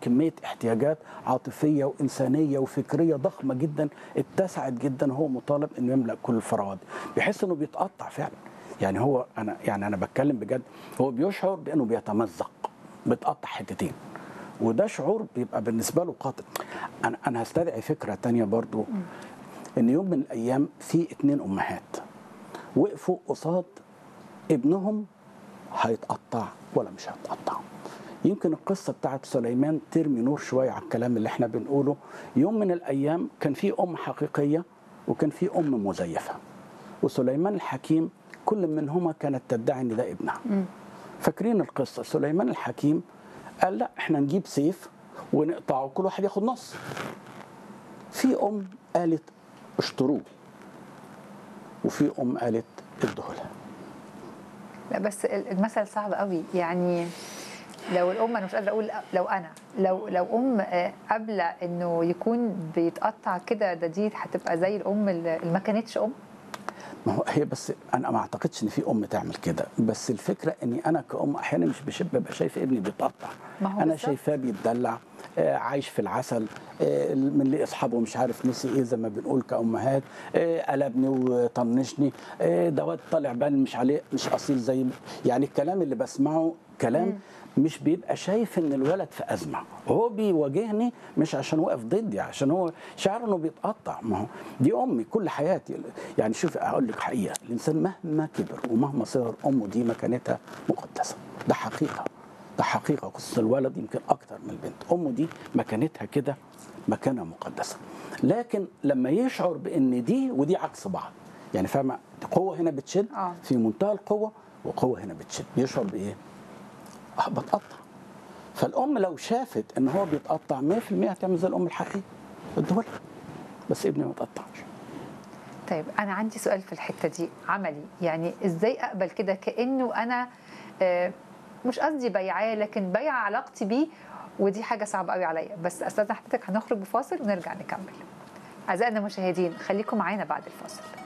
كميه احتياجات عاطفيه وانسانيه وفكريه ضخمه جدا اتسعت جدا هو مطالب انه يملا كل الفراغات بيحس انه بيتقطع فعلا يعني هو انا يعني انا بتكلم بجد هو بيشعر بانه بيتمزق بيتقطع حتتين وده شعور بيبقى بالنسبه له قاتل انا انا هستدعي فكره تانية برضو ان يوم من الايام في اتنين امهات وقفوا قصاد ابنهم هيتقطع ولا مش هيتقطع يمكن القصه بتاعت سليمان ترمي نور شويه على الكلام اللي احنا بنقوله يوم من الايام كان في ام حقيقيه وكان في ام مزيفه وسليمان الحكيم كل منهما كانت تدعي ان ده ابنها فاكرين القصه سليمان الحكيم قال لا احنا نجيب سيف ونقطعه كل واحد ياخد نص في ام قالت اشتروه وفي ام قالت ادهولها لا بس المثل صعب قوي يعني لو الام انا مش قادره اقول لو انا لو لو ام آه، قابله انه يكون بيتقطع كده ده دي هتبقى زي الام اللي ما كانتش ام ما هو هي بس انا ما اعتقدش ان في ام تعمل كده بس الفكره اني انا كأم احيانا مش بشب ببقى شايف ابني بيتقطع ما هو انا بالظبط. شايفاه بيتدلع آه، عايش في العسل آه، من اللي اصحابه مش عارف نسي ايه زي ما بنقول كامهات آه، قلبني وطنشني آه، ده واد طالع بان مش عليه مش اصيل زي يعني الكلام اللي بسمعه كلام مش بيبقى شايف ان الولد في ازمه هو بيواجهني مش عشان واقف ضدي عشان هو شعر انه بيتقطع ما هو دي امي كل حياتي يعني شوف اقول لك حقيقه الانسان مهما كبر ومهما صغر امه دي مكانتها مقدسه ده حقيقه ده حقيقه خصوصا الولد يمكن اكتر من البنت امه دي مكانتها كده مكانه مقدسه لكن لما يشعر بان دي ودي عكس بعض يعني فاهمه قوه هنا بتشد آه. في منتهى القوه وقوه هنا بتشد بيشعر بايه آه، بتقطع فالام لو شافت ان هو بيتقطع 100% هتعمل زي الام الحقيقيه اديهولها بس ابني ما اتقطعش طيب انا عندي سؤال في الحته دي عملي يعني ازاي اقبل كده كانه انا آه، مش قصدي بيعاه لكن بيع علاقتي بيه ودي حاجه صعبه قوي عليا بس استاذ حضرتك هنخرج بفاصل ونرجع نكمل اعزائنا المشاهدين خليكم معانا بعد الفاصل